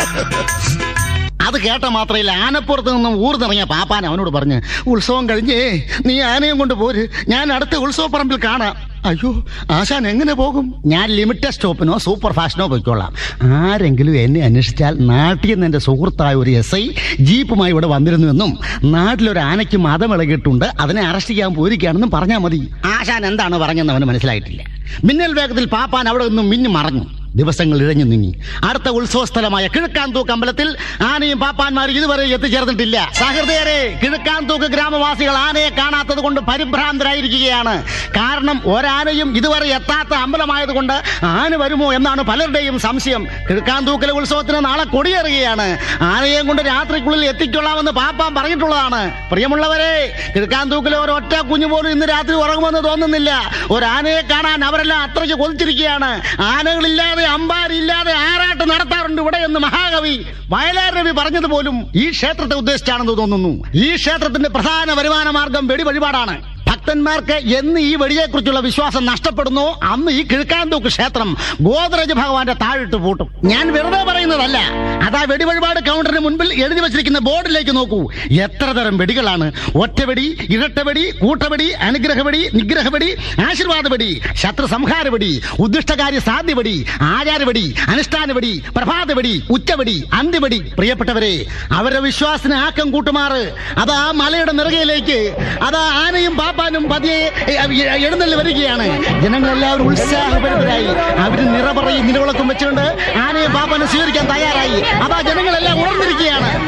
അത് കേട്ട മാത്രമല്ല ആനപ്പുറത്ത് നിന്നും ഊർന്നിറങ്ങിയ പാപ്പാൻ അവനോട് പറഞ്ഞ് ഉത്സവം കഴിഞ്ഞേ നീ ആനയും കൊണ്ട് പോര് ഞാൻ അടുത്ത ഉത്സവപ്പറമ്പിൽ കാണാം അയ്യോ ആശാൻ എങ്ങനെ പോകും ഞാൻ ലിമിറ്റഡ് സ്റ്റോപ്പിനോ സൂപ്പർ ഫാഷനോ പോയിക്കോളാം ആരെങ്കിലും എന്നെ അന്വേഷിച്ചാൽ നാട്ടിൽ നിന്ന് എന്റെ സുഹൃത്തായ ഒരു എസ് ഐ ജീപ്പുമായി ഇവിടെ വന്നിരുന്നുവെന്നും നാട്ടിലൊരു ആനയ്ക്ക് മതമിളകിയിട്ടുണ്ട് അതിനെ അറസ്റ്റ് ചെയ്യാൻ പോയിരിക്കുകയാണെന്നും പറഞ്ഞാൽ മതി ആശാൻ എന്താണ് പറഞ്ഞെന്ന് അവന് മനസ്സിലായിട്ടില്ല മിന്നൽ വേഗത്തിൽ പാപ്പാൻ അവിടെ നിന്നും മിഞ്ഞു മറഞ്ഞു ദിവസങ്ങൾ ഇഴഞ്ഞു നീങ്ങി അടുത്ത ഉത്സവ സ്ഥലമായ കിഴക്കാന്തൂക്ക് അമ്പലത്തിൽ ആനയും പാപ്പാന്മാരും ഇതുവരെ എത്തിച്ചേർന്നിട്ടില്ല സഹൃദയരെ കിഴക്കാന്തൂക്ക് ഗ്രാമവാസികൾ ആനയെ കാണാത്തത് കൊണ്ട് പരിഭ്രാന്തരായിരിക്കുകയാണ് കാരണം ഒരാനയും ഇതുവരെ എത്താത്ത അമ്പലമായതുകൊണ്ട് ആന വരുമോ എന്നാണ് പലരുടെയും സംശയം കിഴക്കാന്തൂക്കിലെ ഉത്സവത്തിന് നാളെ കൊടിയേറുകയാണ് ആനയെയും കൊണ്ട് രാത്രിക്കുള്ളിൽ എത്തിക്കൊള്ളാമെന്ന് പാപ്പാൻ പറഞ്ഞിട്ടുള്ളതാണ് പ്രിയമുള്ളവരെ കിഴക്കാന്തൂക്കിലെ ഒരൊറ്റ കുഞ്ഞു പോലും ഇന്ന് രാത്രി ഉറങ്ങുമെന്ന് തോന്നുന്നില്ല ഒരാനയെ കാണാൻ അവരെല്ലാം അത്രയ്ക്ക് കൊതിച്ചിരിക്കുകയാണ് ആനകളില്ലാതെ അമ്പാരില്ലാതെ ആറാട്ട് നടത്താറുണ്ട് ഇവിടെ എന്ന് മഹാകവി വയലാർ രവി പറഞ്ഞതുപോലും ഈ ക്ഷേത്രത്തെ ഉദ്ദേശിച്ചാണെന്ന് തോന്നുന്നു ഈ ക്ഷേത്രത്തിന്റെ പ്രധാന വരുമാന മാർഗം വെടി വഴിപാടാണ് ഭക്തന്മാർക്ക് എന്ന് ഈ വെടിയെക്കുറിച്ചുള്ള വിശ്വാസം നഷ്ടപ്പെടുന്നു അന്ന് ഈ കിഴക്കാന്തൂക്ക് ക്ഷേത്രം ഗോദ്രജ് ഭഗവാന്റെ താഴിട്ട് പൂട്ടും ഞാൻ വെറുതെ പറയുന്നതല്ല അതാ വെടി വഴിപാട് കൗണ്ടറിന് മുൻപിൽ എഴുതി വച്ചിരിക്കുന്ന ബോർഡിലേക്ക് നോക്കൂ എത്ര തരം വെടികളാണ് ഒറ്റവെടി ഇരട്ടവെടി കൂട്ടവെടി അനുഗ്രഹവെടി നിഗ്രഹവെടി ആശീർവാദവെടി ശത്രു സംഹാരവെടി ഉദ്ദിഷ്ടകാര്യ സാധ്യവെടി ആചാരവെടി അനുഷ്ഠാനവെടി പ്രഭാതവെടി ഉച്ചവെടി അന്ത്യവെടി പ്രിയപ്പെട്ടവരെ അവരുടെ വിശ്വാസത്തിന് ആക്കം കൂട്ടുമാറ് അത് ആ മലയുടെ നെറുകയിലേക്ക് അത് ആനയും പാപ്പാനും പതിയെ എ, എ, എഴുന്നള്ളി വരികയാണ് ജനങ്ങളെല്ലാവരും ഉത്സാഹഭരിതരായി അവര് നിറപറയും നിലവിളക്കും വെച്ചുകൊണ്ട് ആനയും പാപ്പാനും സ്വീകരിക്കാൻ തയ്യാറായി അതാ ജനങ്ങളെല്ലാം ഉണർന്നിരിക്കുകയാണ്